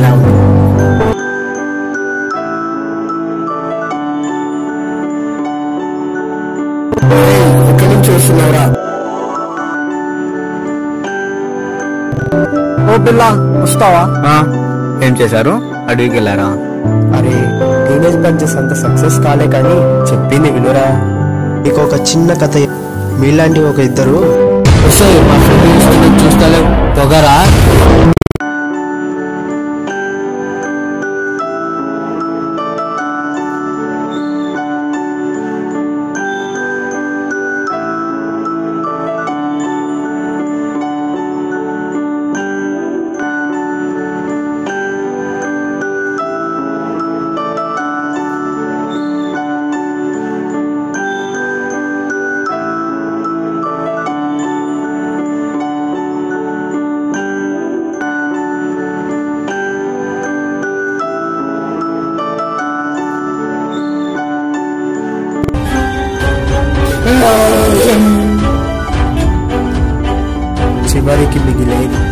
ఎక్కడి నుంచి వస్తున్నారా ఓ పిల్ల వస్తావా ఆ, ఏం చేశారు అడవికి వెళ్ళారా అరే టీనేజ్ బంచెస్ అంత సక్సెస్ కాలే కానీ చెప్పింది వినురా మీకు ఒక చిన్న కథ మీలాంటి ఒక ఇద్దరు వస్తాయి మా ఫ్రెండ్ చూస్తలేవు పొగరా చివరికి మిగిలేది